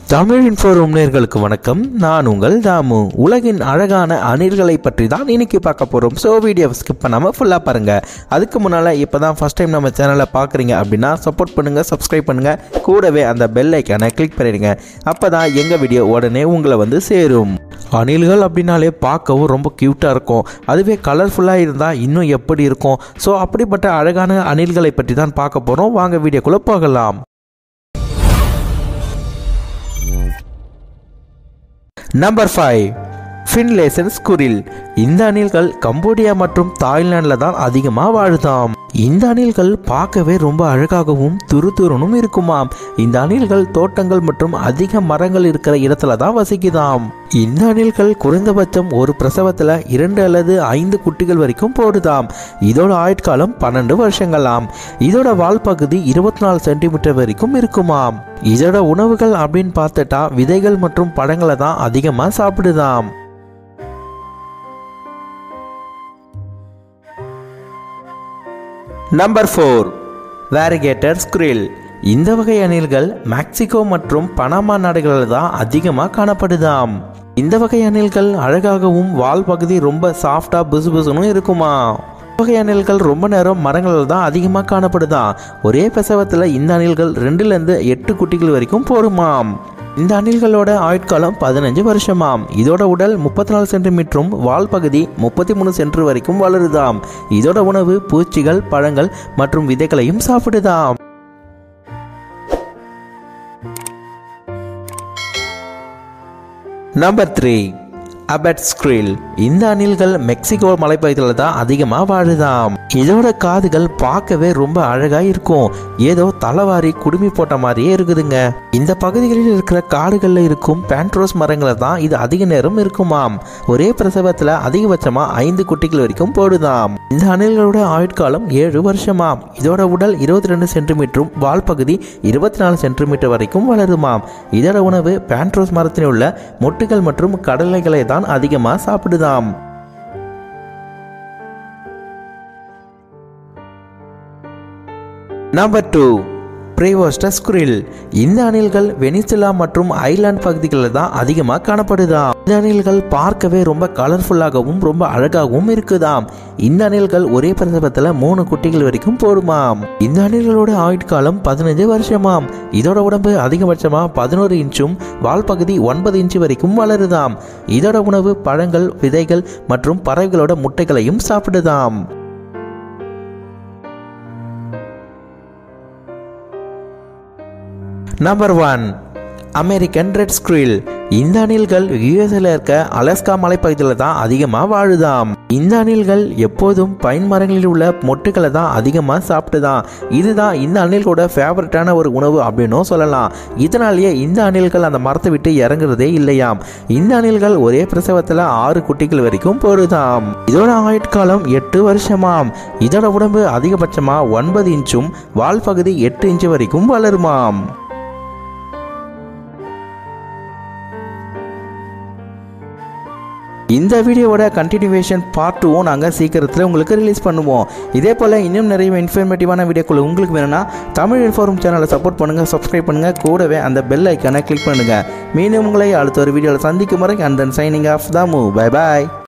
தமிழ் இன்ஃபோரூம் நேர்களுக்கு வணக்கம் நான் உங்கள் தாமு உலகின் அழகான அணில்களை பற்றி தான் இன்னைக்கு பார்க்க போகிறோம் ஸோ வீடியோ ஸ்கிப் பண்ணாமல் ஃபுல்லாக பாருங்கள் அதுக்கு முன்னால் இப்போ தான் ஃபஸ்ட் டைம் நம்ம சேனலை பார்க்குறீங்க அப்படின்னா சப்போர்ட் பண்ணுங்கள் சப்ஸ்கிரைப் பண்ணுங்கள் கூடவே அந்த பெல் ஐக்கானை கிளிக் பண்ணிடுங்க அப்போ தான் எங்கள் வீடியோ உடனே உங்களை வந்து சேரும் அணில்கள் அப்படின்னாலே பார்க்கவும் ரொம்ப க்யூட்டாக இருக்கும் அதுவே கலர்ஃபுல்லாக இருந்தால் இன்னும் எப்படி இருக்கும் ஸோ அப்படிப்பட்ட அழகான அணில்களை பற்றி தான் பார்க்க போகிறோம் வாங்க வீடியோக்குள்ளே போகலாம் நம்பர் ஃபைவ் ஃபின்லேசன் ஸ்குரில் இந்த அணில்கள் கம்போடியா மற்றும் தாய்லாண்டில் தான் அதிகமாக வாழுதாம் இந்த அணில்கள் பார்க்கவே ரொம்ப அழகாகவும் துருதுருனும் இருக்குமாம் இந்த அணில்கள் தோட்டங்கள் மற்றும் அதிக மரங்கள் இருக்கிற இடத்துல தான் வசிக்குதாம் இந்த அணில்கள் குறைந்தபட்சம் ஒரு பிரசவத்தில் இரண்டு அல்லது ஐந்து குட்டிகள் வரைக்கும் போடுதாம் இதோட ஆயுட்காலம் பன்னெண்டு வருஷங்களாம் இதோட வால் பகுதி இருபத்தி நாலு சென்டிமீட்டர் வரைக்கும் இருக்குமாம் இதோட உணவுகள் அப்படின்னு பார்த்துட்டா விதைகள் மற்றும் பழங்களை தான் அதிகமாக சாப்பிடுதாம் நம்பர் ஃபோர் வேரிகேட்டர் ஸ்குரில் இந்த வகை அணில்கள் மெக்சிகோ மற்றும் பனாமா நாடுகளில் தான் அதிகமாக காணப்படுதாம் இந்த வகை அணில்கள் அழகாகவும் வால் பகுதி ரொம்ப சாஃப்டா புசு புசுன்னு இருக்குமா இந்த வகை அணில்கள் ரொம்ப நேரம் மரங்களில் தான் அதிகமாக காணப்படுதாம் ஒரே பிரசவத்தில் இந்த அணில்கள் ரெண்டுலேருந்து எட்டு குட்டிகள் வரைக்கும் போடுமாம் இந்த அணில்களோட ஆயுட்காலம் பதினஞ்சு வருஷமாம் இதோட உடல் முப்பத்தி நாலு சென்டிமீட்டரும் வால் பகுதி முப்பத்தி மூணு சென்டர் வரைக்கும் வளருதாம் இதோட உணவு பூச்சிகள் பழங்கள் மற்றும் விதைகளையும் சாப்பிடுதாம் நம்பர் த்ரீ அபட் ஸ்க்ரில் இந்த அணில்கள் மெக்சிகோ மலைப்பகுதியில் தான் அதிகமாக வாழுதாம் இதோட காதுகள் பார்க்கவே ரொம்ப அழகா இருக்கும் ஏதோ தலைவாரி குடுமி போட்ட மாதிரியே இருக்குதுங்க இந்த பகுதிகளில் இருக்கிற காடுகளில் இருக்கும் பேண்ட்ரோஸ் மரங்களை தான் இது அதிக நேரம் இருக்குமாம் ஒரே பிரசவத்தில் அதிகபட்சமா ஐந்து குட்டிகள் வரைக்கும் போடுதாம் இந்த அணில்களோட ஆயுட்காலம் ஏழு வருஷமாம் இதோட உடல் இருபத்தி ரெண்டு சென்டிமீட்டரும் வால் பகுதி இருபத்தி நாலு சென்டிமீட்டர் வரைக்கும் வளருமாம் இதோட உணவு பேண்ட்ரோஸ் மரத்தில் உள்ள மொட்டுகள் மற்றும் கடலைகளை தான் அதிகமாக சாப்பிடுதாம் நம்பர் டூ ப்ரீவோஸ்டஸ் ஸ்குரில் இந்த அணில்கள் வெனிசுலா மற்றும் ஐலாண்ட் பகுதிகளில் தான் அதிகமாக காணப்படுதாம் இந்த அணில்கள் பார்க்கவே ரொம்ப கலர்ஃபுல்லாகவும் ரொம்ப அழகாகவும் இருக்குதாம் இந்த அணில்கள் ஒரே பிரசவத்தில் மூணு குட்டிகள் வரைக்கும் போடுமாம் இந்த அணில்களோட ஆயுட்காலம் பதினஞ்சு வருஷமாம் இதோட உடம்பு அதிகபட்சமாக பதினோரு இன்ச்சும் வால் பகுதி ஒன்பது இன்ச்சு வரைக்கும் வளருதாம் இதோட உணவு பழங்கள் விதைகள் மற்றும் பறவைகளோட முட்டைகளையும் சாப்பிடுதாம் number one American red squirrel இந்த அணில்கள் யுஎஸ்ல இருக்க அலஸ்கா மலைப்பகுதியில் தான் அதிகமாக வாழுதாம் இந்த அணில்கள் எப்போதும் பைன் மரங்களில் உள்ள மொட்டுகளை தான் அதிகமாக சாப்பிட்டுதான் இதுதான் இந்த அணில்களோட ஃபேவரட்டான ஒரு உணவு அப்படின்னும் சொல்லலாம் இதனாலேயே இந்த அணில்கள் அந்த மரத்தை விட்டு இறங்குறதே இல்லையாம் இந்த அணில்கள் ஒரே பிரசவத்தில் ஆறு குட்டிகள் வரைக்கும் போடுதாம் இதோட ஆயுட்காலம் எட்டு வருஷமாம் இதோட உடம்பு அதிகபட்சமாக ஒன்பது இன்ச்சும் வால் பகுதி எட்டு இன்ச்சு வரைக்கும் வளருமாம் இந்த வீடியோவோட கண்டினியூவேஷன் பார்ட் டூவும் நாங்கள் சீக்கிரத்தில் உங்களுக்கு ரிலீஸ் பண்ணுவோம் இதே போல் இன்னும் நிறைய இன்ஃபர்மேட்டிவான வீடியோக்குள்ள உங்களுக்கு வேணும்னா தமிழ் இன்ஃபார்ம் சேனலை சப்போர்ட் பண்ணுங்கள் சப்ஸ்கிரைப் பண்ணுங்கள் கூடவே அந்த பெல் ஐக்கானை கிளிக் பண்ணுங்கள் மீண்டும் உங்களை அடுத்த ஒரு வீடியோவில் சந்திக்கும் வரை and then signing off the move bye bye